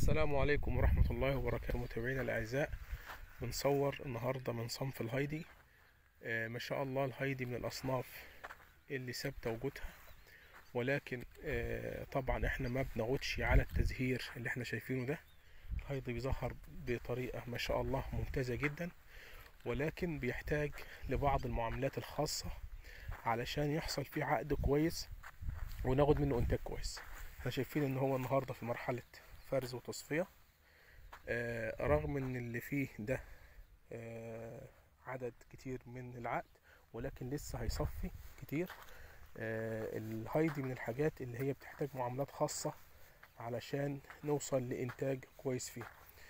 السلام عليكم ورحمة الله وبركاته متابعينا الأعزاء بنصور النهاردة من صنف الهايدي آه ما شاء الله الهايدي من الأصناف اللي ثابتة وجودها ولكن آه طبعا احنا ما بناخدش على التزهير اللي احنا شايفينه ده الهايدي بيظهر بطريقة ما شاء الله ممتازة جدا ولكن بيحتاج لبعض المعاملات الخاصة علشان يحصل فيه عقد كويس وناخد منه انتاج كويس احنا شايفين ان هو النهارده في مرحلة فرز وتصفية آه رغم ان اللي فيه ده آه عدد كتير من العقد ولكن لسه هيصفي كتير آه الهايدي من الحاجات اللي هي بتحتاج معاملات خاصة علشان نوصل لإنتاج كويس فيه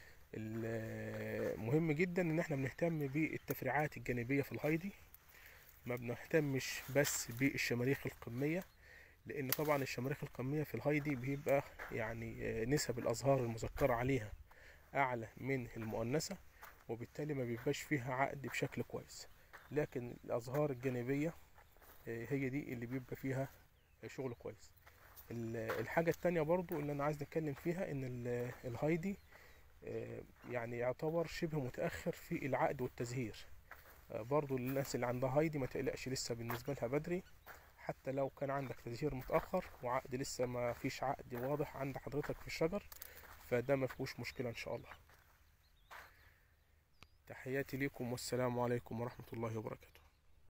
مهم جدا ان احنا بنهتم بالتفريعات الجانبية في الهايدي ما بنهتمش بس بالشماريخ القمية لان طبعا الشماريخ القمية في الهايدي بيبقى يعني نسب الازهار المذكرة عليها اعلى من المؤنثة وبالتالي ما بيبقاش فيها عقد بشكل كويس لكن الازهار الجانبية هي دي اللي بيبقى فيها شغل كويس الحاجة التانية برضو اللي انا عايز نتكلم فيها ان الهايدي يعني يعتبر شبه متأخر في العقد والتزهير برضو للناس اللي عندها هايدي ما تقلقش لسه بالنسبة لها بدري حتى لو كان عندك تزهير متأخر وعقد لسه ما فيش عقد واضح عند حضرتك في الشجر فده ما فيهوش مشكلة ان شاء الله تحياتي لكم والسلام عليكم ورحمة الله وبركاته